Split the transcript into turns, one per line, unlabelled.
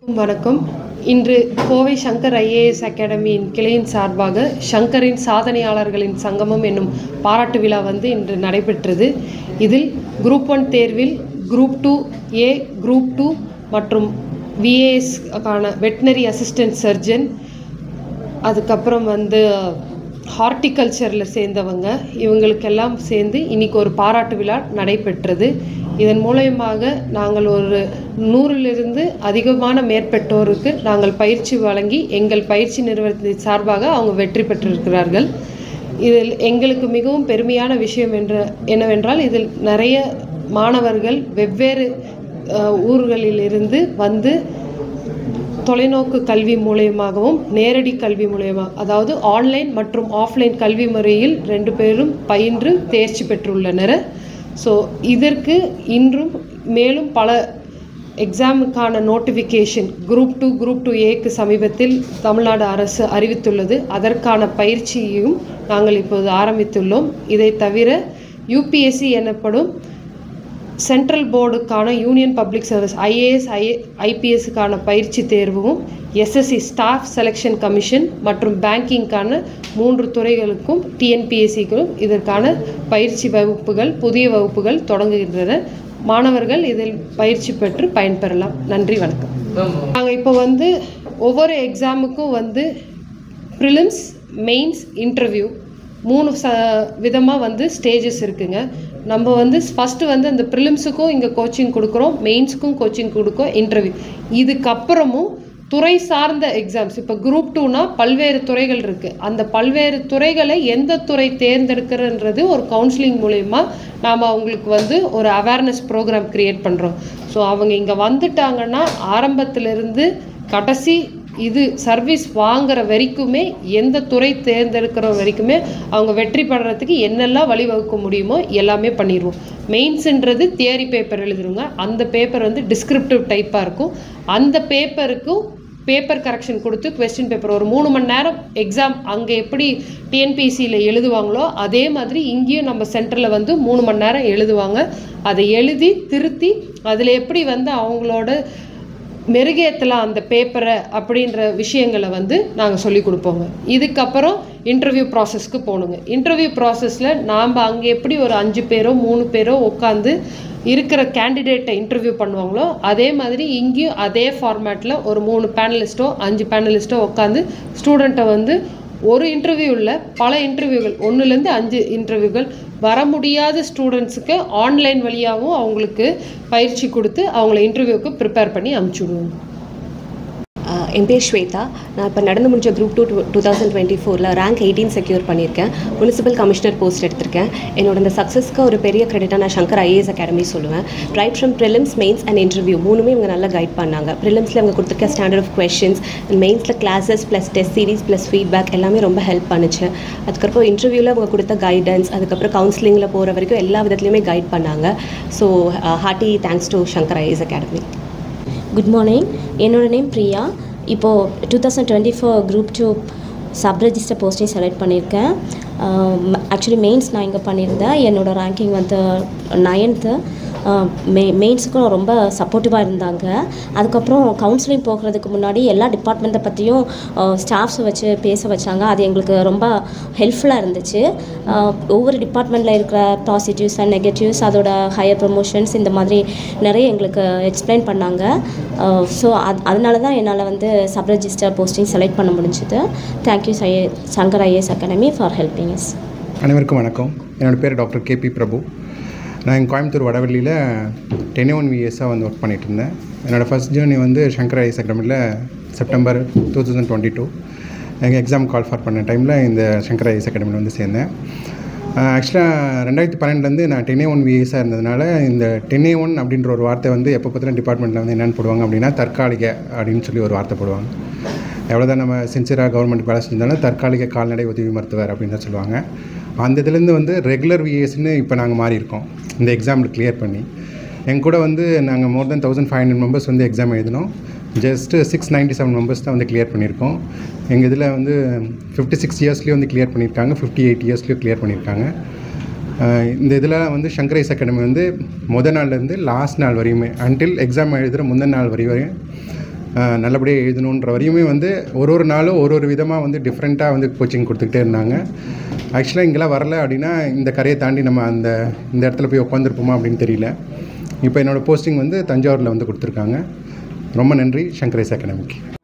வணக்கம் இன்று கோவை சங்கர் ஐஏஎஸ் அகாடமியின் கிளையின் சார்பாக சங்கரின் சாதனையாளர்களின் சங்கமம் என்னும் பாராட்டு விழா வந்து இன்று நடைபெற்றது இதில் குரூப் ஒன் தேர்வில் group two A group two மற்றும் விஏஎஸ்க்கான வெட்டினரி அசிஸ்டன்ட் சர்ஜன் அதுக்கப்புறம் வந்து ஹார்ட்டிகல்ச்சரில் சேர்ந்தவங்க இவங்களுக்கெல்லாம் சேர்ந்து இன்னைக்கு ஒரு பாராட்டு விழா நடைபெற்றது இதன் மூலயமாக நாங்கள் ஒரு நூறிலிருந்து அதிகமான மேற்பட்டோருக்கு நாங்கள் பயிற்சி வழங்கி எங்கள் பயிற்சி நிறுவனத்தின் சார்பாக அவங்க வெற்றி பெற்றிருக்கிறார்கள் இதில் எங்களுக்கு மிகவும் பெருமையான விஷயம் என்ற என்னவென்றால் இதில் நிறைய மாணவர்கள் வெவ்வேறு அஹ், ஊர்களிலிருந்து வந்து தொலைநோக்கு கல்வி மூலியமாகவும் நேரடி கல்வி மூலியமாக அதாவது ஆன்லைன் மற்றும் ஆஃப்லைன் கல்வி முறையில் ரெண்டு பேரும் பயின்று தேர்ச்சி பெற்றுள்ளனர் ஸோ இதற்கு இன்றும் மேலும் பல எக்ஸாமுக்கான notification group two group two ஏக்கு சமீபத்தில் தமிழ்நாடு அரசு அறிவித்துள்ளது அதற்கான பயிற்சியையும் நாங்கள் இப்போது ஆரம்பித்துள்ளோம் இதை தவிர யூபிஎஸ்சி எனப்படும் சென்ட்ரல் போர்டுக்கான union public service IAS I ஐபிஎஸ்க்கான பயிற்சி தேர்வும் எஸ்எஸ்சி ஸ்டாஃப் செலெக்ஷன் கமிஷன் மற்றும் பேங்கிங்க்கான மூன்று துறைகளுக்கும் டிஎன்பிஎஸ்சிக்கும் இதற்கான பயிற்சி வகுப்புகள் புதிய வகுப்புகள் தொடங்குகின்றன மாணவர்கள் இதில் பயிற்சி பெற்று பயன்பெறலாம் நன்றி வணக்கம் நாங்கள் இப்போ வந்து ஒவ்வொரு எக்ஸாமுக்கும் வந்து ப்ரிலிம்ஸ் மெயின்ஸ் இன்டர்வியூ மூணு ச விதமாக வந்து ஸ்டேஜஸ் இருக்குங்க நம்ம வந்து ஃபஸ்ட்டு வந்து அந்த ப்ரிலிம்ஸுக்கும் இங்கே கோச்சிங் கொடுக்குறோம் மெயின்ஸுக்கும் கோச்சிங் கொடுக்கோம் இன்டர்வியூ இதுக்கப்புறமும் துறை சார்ந்த எக்ஸாம்ஸ் இப்போ குரூப் டூனா பல்வேறு துறைகள் இருக்குது அந்த பல்வேறு துறைகளை எந்த துறை தேர்ந்தெடுக்கிறன்றது ஒரு கவுன்சிலிங் மூலயமா நாம் அவங்களுக்கு வந்து ஒரு அவேர்னஸ் ப்ரோக்ராம் க்ரியேட் பண்ணுறோம் ஸோ அவங்க இங்கே வந்துட்டாங்கன்னா ஆரம்பத்திலிருந்து கடைசி இது சர்வீஸ் வாங்குற வரைக்குமே எந்த துறை தேர்ந்தெடுக்கிற வரைக்குமே அவங்க வெற்றி பெறறதுக்கு என்னெல்லாம் வழிவகுக்க முடியுமோ எல்லாமே பண்ணிடுவோம் மெயின்ஸுன்றது தியரி பேப்பர் எழுதுருங்க அந்த பேப்பர் வந்து டிஸ்கிரிப்டிவ் டைப்பாக இருக்கும் அந்த பேப்பருக்கும் பேப்பர் கரெக்ஷன் கொடுத்து கொஸ்டின் பேப்பர் ஒரு மூணு மணி நேரம் எக்ஸாம் அங்கே எப்படி டிஎன்பிசியில் எழுதுவாங்களோ அதே மாதிரி இங்கேயும் நம்ம சென்டரில் வந்து மூணு மணி நேரம் எழுதுவாங்க அதை எழுதி திருத்தி அதில் எப்படி வந்து அவங்களோட மெருகேற்றலாம் அந்த பேப்பரை அப்படின்ற விஷயங்களை வந்து நாங்கள் சொல்லி கொடுப்போங்க இதுக்கப்புறம் இன்டர்வியூ ப்ராசஸ்க்கு போகணுங்க இன்டர்வியூ ப்ராசஸில் நாம் அங்கே எப்படி ஒரு அஞ்சு பேரோ மூணு பேரோ உட்காந்து இருக்கிற கேண்டிடேட்டை இன்டர்வியூ பண்ணுவாங்களோ அதே மாதிரி இங்கேயும் அதே ஃபார்மேட்டில் ஒரு மூணு பேனலிஸ்ட்டோ அஞ்சு பேனலிஸ்ட்டோ உட்காந்து ஸ்டூடெண்ட்டை வந்து ஒரு இன்டர்வியூவில் பல இன்டர்வியூகள் ஒன்றுலேருந்து அஞ்சு இன்டர்வியூகள் வர முடியாத ஸ்டூடெண்ட்ஸுக்கு ஆன்லைன் வழியாகவும் அவங்களுக்கு பயிற்சி கொடுத்து அவங்கள இன்டர்வியூக்கு ப்ரிப்பேர் பண்ணி அனுப்பிச்சி விடுவோம்
ஆஹ் என் பேர் ஸ்வேதா நான் இப்போ நடந்து முடிஞ்ச group two two thousand twenty ஃபோரில் ரேங்க் எயிட்டீன் செக்யூர் பண்ணியிருக்கேன் முனிசிபல் கமிஷனர் போஸ்ட் எடுத்திருக்கேன் என்னோட இந்த சக்ஸஸ்க்கு ஒரு பெரிய கிரெடிட்டாக நான் சங்கர் ஐஏஎஸ் அகாடமி சொல்லுவேன் right from prelims mains and interview மூணுமே இவங்க நல்லா கைட் பண்ணாங்க ப்ரிலிம்ஸில் அவங்க கொடுத்துருக்க ஸ்டாண்டர்ட் ஆஃப் கொஷின்ஸ் மெயின்ஸில் classes plus test series plus feedback எல்லாமே ரொம்ப ஹெல்ப் பண்ணுச்சு அதுக்கப்புறம் இன்டர்வியூவில் அவங்க கொடுத்த கைடன்ஸ் அதுக்கப்புறம் கவுன்சிலிங்கில் போகிற வரைக்கும் எல்லா விதத்துலையுமே கைட் பண்ணாங்க so hearty thanks to Shankar IAS academy
good morning என்னோட நேம் பிரியா இப்போது two thousand twenty four group two sub registrar போஸ்டையும் செலக்ட் பண்ணியிருக்கேன் ஆக்சுவலி மெயின்ஸ் நான் இங்கே பண்ணியிருந்தேன் என்னோடய ரேங்கிங் வந்து நைன்த்து மெ மெயின்ஸுக்கும் ரொம்ப சப்போர்ட்டிவாக இருந்தாங்க அதுக்கப்புறம் கவுன்சிலிங் போகிறதுக்கு முன்னாடி எல்லா டிபார்ட்மெண்ட்டை பற்றியும் ஸ்டாஃப்ஸை வச்சு பேச வச்சாங்க அது எங்களுக்கு ரொம்ப ஹெல்ப்ஃபுல்லாக இருந்துச்சு அஹ், ஒவ்வொரு டிபார்ட்மெண்ட்டில் இருக்கிற பாசிட்டிவ்ஸ் அண்ட் நெகட்டிவ்ஸ் அதோட ஹையர் ப்ரொமோஷன்ஸ் இந்த மாதிரி நிறைய எங்களுக்கு எக்ஸ்பிளைன் பண்ணாங்க ஸோ அது அதனால தான் என்னால் வந்து சப் ரெஜிஸ்டர் போஸ்டிங் செலக்ட் பண்ண முடிஞ்சுது thank you I Shankar IAS academy for helping us
அனைவருக்கும் வணக்கம் என்னோட பேர் டாக்டர் கேபி பிரபு நான் இங்கே கோயம்புத்தூர் வடவள்ளியில் டென் ஒன் விஎஸாக வந்து ஒர்க் பண்ணிட்டு இருந்தேன் என்னோடய ஃபஸ்ட் ஜேர்னி வந்து சங்கர் ஐஎஸ் அகாடமியில் September two thousand twenty two எங்கள் எக்ஸாம் கால் ஃபார் பண்ண டைமில் இந்த சங்கர் ஐஎஸ் அகாடமியில் வந்து சேர்ந்தேன் ஆக்சுவலாக ரெண்டாயிரத்தி பன்னெண்டுலேருந்து நான் டென் ஏ ஒன் விஎஸாக இருந்ததுனால இந்த டென் ஏ ஒன் அப்படின்ற ஒரு வார்த்தை வந்து எப்போ பார்த்தாலும் டிபார்ட்மெண்ட்டில் வந்து என்னென்னு போடுவாங்க அப்படின்னா தற்காலிக அப்படின்னு சொல்லி ஒரு வார்த்தை போடுவாங்க எவ்வளோதான் நம்ம சின்சியராக கவர்மெண்ட் வேலை செஞ்சாலும் தற்காலிக கால்நடை உதவி மருத்துவர் அப்படின்னு தான் சொல்லுவாங்க அந்த இதுலேருந்து வந்து ரெகுலர் விஏஎஸ்னு இப்போ நாங்கள் மாறி இருக்கோம் இந்த எக்ஸாமில் கிளியர் பண்ணி எங்க கூட வந்து நாங்கள் more than thousand five hundred members வந்து எக்ஸாம் எழுதினோம் just six ninety seven members தான் வந்து கிளியர் பண்ணியிருக்கோம் எங்கள் இதில் வந்து ஃபிஃப்டி சிக்ஸ் இயர்ஸ்லேயும் வந்து கிளியர் பண்ணியிருக்காங்க ஃபிஃப்டி எயிட் இயர்ஸ்லேயும் கிளியர் பண்ணியிருக்காங்க அஹ் இந்த இதில் வந்து சங்கரைஸ் அகாடமி வந்து முத நாள்லேருந்து லாஸ்ட் நாள் வரையுமே அன்டில் எக்ஸாம் எழுதுகிற முந்தின நாள் வரை வரையும் அஹ், நல்லபடியாக எழுதணுன்ற வரையுமே வந்து ஒரு ஒரு நாளும் ஒரு ஒரு விதமாக வந்து டிஃப்ரெண்ட்டாக வந்து கோச்சிங் கொடுத்துக்கிட்டே இருந்தாங்க ஆக்சுவலாக இங்கெல்லாம் வரல அப்படின்னா இந்த கரையை தாண்டி நம்ம அந்த இந்த இடத்துல போய் உட்காந்துருப்போமா அப்படின்னு தெரியல இப்போ என்னோடய போஸ்டிங் வந்து தஞ்சாவூரில் வந்து கொடுத்துருக்காங்க ரொம்ப நன்றி சங்கரேஸ் அகாடமிக்கு